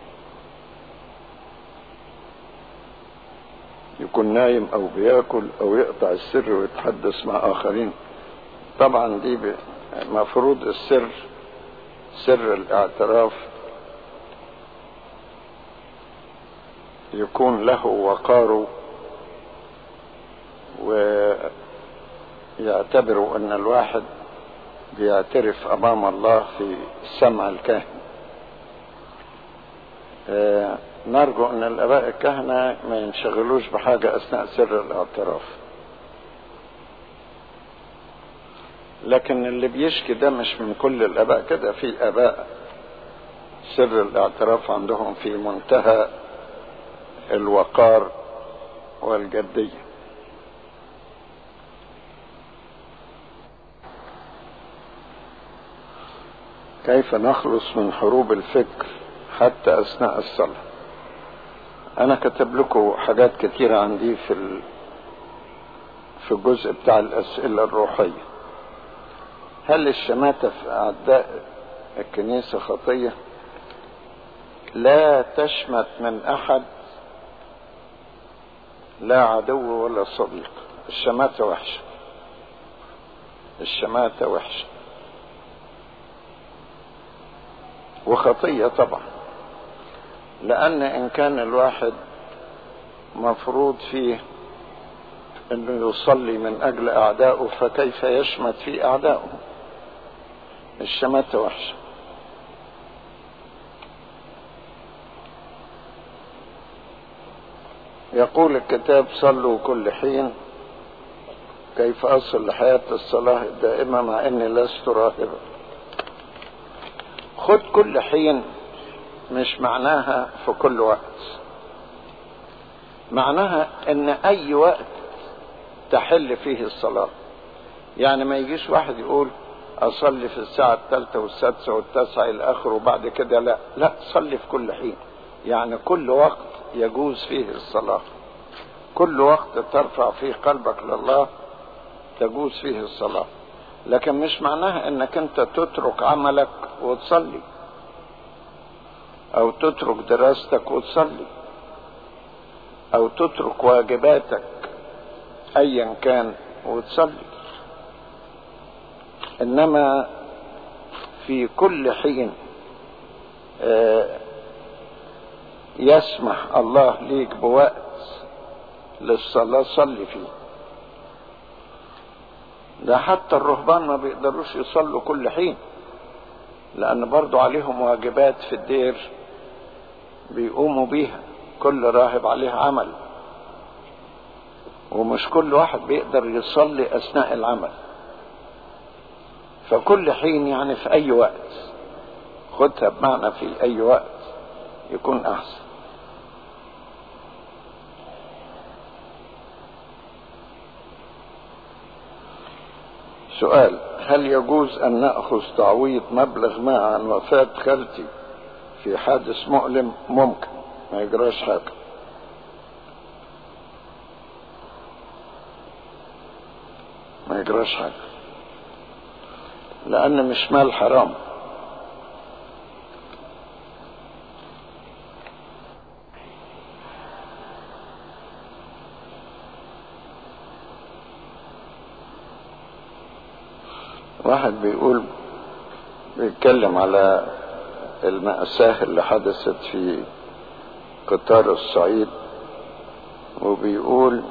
[SPEAKER 2] يكون نايم او بياكل او يقطع السر ويتحدث مع اخرين طبعا دي مفروض السر سر الاعتراف يكون له وقاره ويعتبروا ان الواحد بيعترف امام الله في سمع الكاهن آه، نرجو ان الاباء الكهنة ما ينشغلوش بحاجة اثناء سر الاعتراف لكن اللي بيشكي ده مش من كل الاباء كده في اباء سر الاعتراف عندهم في منتهى الوقار والجدية كيف نخلص من حروب الفكر حتى اثناء الصلاة انا كتب لكم حاجات كتيرة عندي في ال... في الجزء بتاع الاسئلة الروحية هل الشماتة في اعداء الكنيسة خطية لا تشمت من احد لا عدو ولا صديق الشماتة وحشة الشماتة وحشة وخطية طبعا لأن إن كان الواحد مفروض فيه أنه يصلي من أجل أعدائه فكيف يشمت في أعدائه الشماتة وحشة يقول الكتاب صلوا كل حين كيف أصل لحياة الصلاة الدائمة مع أني لست راهبا خد كل حين مش معناها في كل وقت معناها ان اي وقت تحل فيه الصلاة يعني ما يجيش واحد يقول اصلي في الساعة الثالثة والسادسة والتاسعة الى اخره وبعد كده لا لا صلي في كل حين يعني كل وقت يجوز فيه الصلاة كل وقت ترفع فيه قلبك لله تجوز فيه الصلاة لكن مش معناها انك انت تترك عملك وتصلي او تترك دراستك وتصلي او تترك واجباتك ايا كان وتصلي انما في كل حين يسمح الله ليك بوقت للصلاة صلي فيه ده حتى الرهبان ما بيقدروش يصلوا كل حين لأن برضو عليهم واجبات في الدير بيقوموا بيها كل راهب عليه عمل ومش كل واحد بيقدر يصلي أثناء العمل فكل حين يعني في أي وقت خدها بمعنى في أي وقت يكون أحسن سؤال هل يجوز أن نأخذ تعويض مبلغ ما عن وفاة خالتي في حادث مؤلم ممكن ما يجراش حاجة ما يجراش حاجة لأن مش مال حرام واحد بيقول بيتكلم على المأساة اللي حدثت في قطار الصعيد وبيقول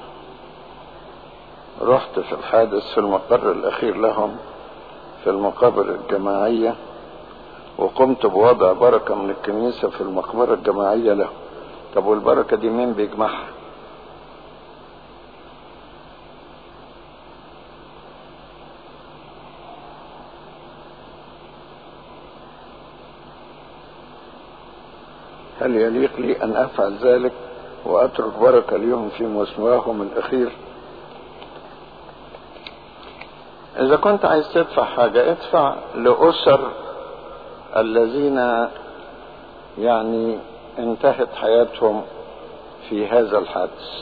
[SPEAKER 2] رحت في الحادث في المقر الأخير لهم في المقابر الجماعية وقمت بوضع بركة من الكنيسة في المقبرة الجماعية له طب والبركة دي مين بيجمعها هل يليق لي أن أفعل ذلك وأترك بركة ليهم في مسواهم الأخير إذا كنت عايز تدفع حاجة ادفع لأسر الذين يعني انتهت حياتهم في هذا الحادث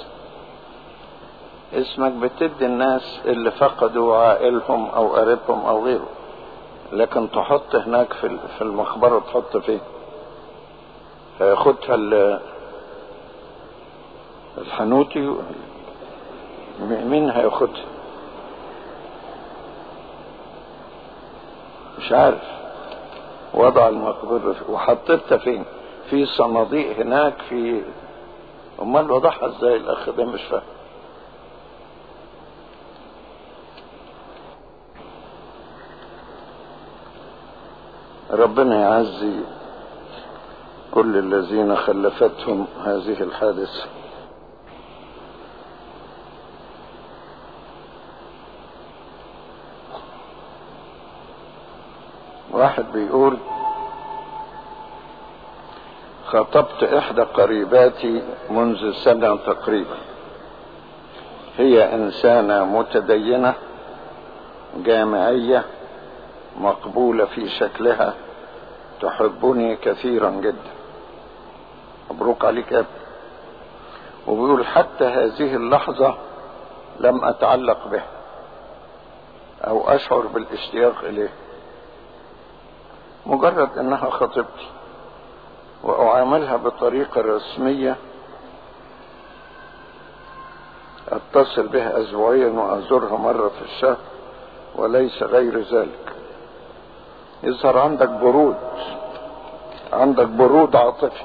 [SPEAKER 2] اسمك بتدي الناس اللي فقدوا عائلهم أو قريبهم أو غيره لكن تحط هناك في المقبرة تحط فين هياخدها الحنوتي مين هياخدها مش عارف وضع المقبرة وحطيتها فين في صناديق هناك في امال وضعها ازاي الاخ ده مش فاهم ربنا يعزي كل الذين خلفتهم هذه الحادثة واحد بيقول خطبت إحدى قريباتي منذ سنة تقريبا هي إنسانة متدينة جامعية مقبولة في شكلها تحبني كثيرا جدا مبروك عليك يا ابني وبيقول حتى هذه اللحظة لم أتعلق بها أو أشعر بالاشتياق إليه مجرد أنها خطيبتي وأعاملها بطريقة رسمية أتصل بها أسبوعيا وأزورها مرة في الشهر وليس غير ذلك يظهر عندك برود عندك برود عاطفي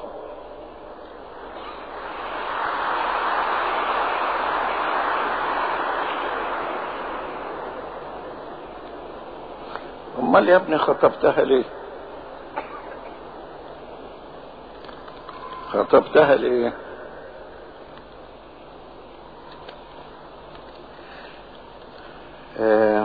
[SPEAKER 2] امال يا ابني خطبتها ليه خطبتها ليه آه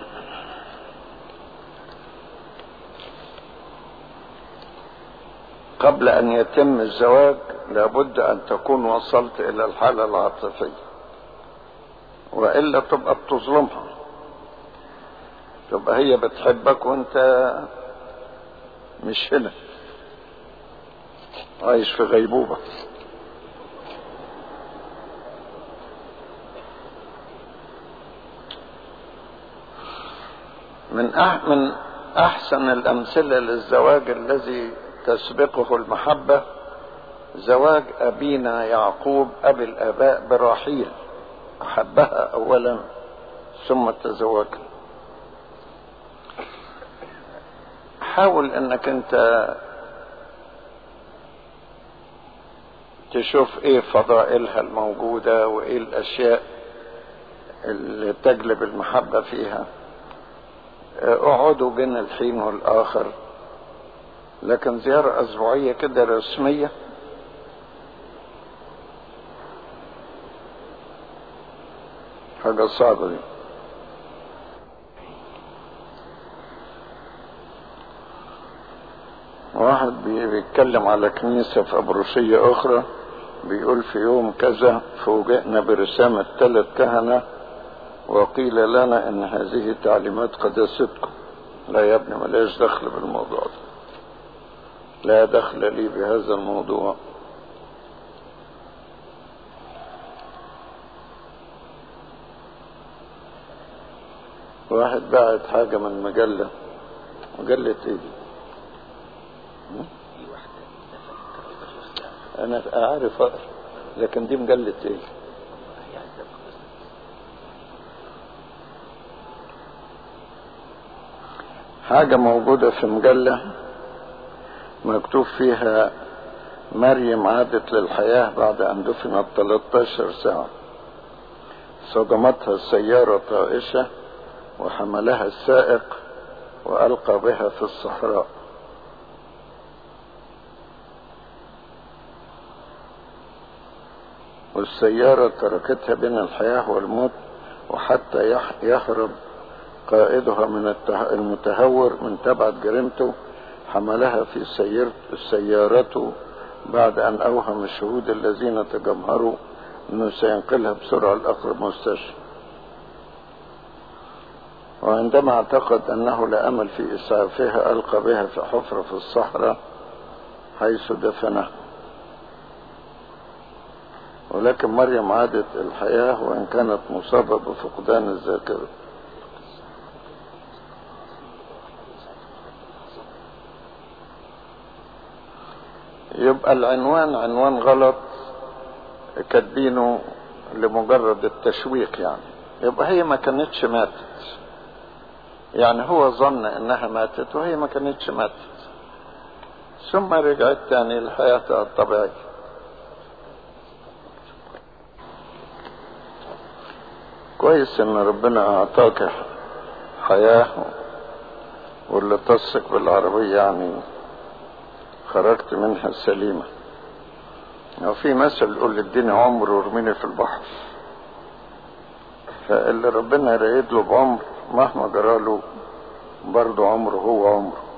[SPEAKER 2] قبل ان يتم الزواج لابد ان تكون وصلت الى الحالة العاطفية والا تبقى بتظلمها تبقى هي بتحبك وانت مش هنا عايش في غيبوبة من أح من أحسن الأمثلة للزواج الذي تسبقه المحبة زواج أبينا يعقوب أبي الآباء براحيل أحبها أولا ثم تزوجها حاول انك انت تشوف ايه فضائلها الموجودة وايه الاشياء اللي تجلب المحبة فيها اقعدوا بين الحين والاخر لكن زيارة اسبوعية كده رسمية حاجة صعبة دي واحد بيتكلم على كنيسة في أبروسية أخرى بيقول في يوم كذا فوجئنا برسامة ثلاث كهنة وقيل لنا إن هذه تعليمات قداستكم لا يا ابني ملاش دخل بالموضوع ده لا دخل لي بهذا الموضوع واحد بعت حاجة من مجلة مجلة ايه دي انا اعرف اقرا لكن دي مجلة ايه حاجة موجودة في مجلة مكتوب فيها مريم عادت للحياة بعد أن دفنت 13 ساعة صدمتها السيارة طائشة وحملها السائق وألقى بها في الصحراء والسيارة تركتها بين الحياة والموت وحتى يهرب قائدها من المتهور من تبعة جريمته حملها في سيارته بعد أن أوهم الشهود الذين تجمهروا أنه سينقلها بسرعة لأقرب مستشفى وعندما اعتقد أنه لا أمل في إسعافها ألقى بها في حفرة في الصحراء حيث دفنها ولكن مريم عادت الحياة وإن كانت مصابة بفقدان الذاكرة يبقى العنوان عنوان غلط كاتبينه لمجرد التشويق يعني يبقى هي ما كانتش ماتت يعني هو ظن انها ماتت وهي ما كانتش ماتت ثم رجعت تاني لحياتها الطبيعية كويس ان ربنا اعطاك حياة واللي تصك بالعربية يعني خرجت منها سليمة وفي مثل يقول اديني عمر وارميني في البحر فاللي ربنا يريد له بعمر مهما جراله برضه عمره هو عمره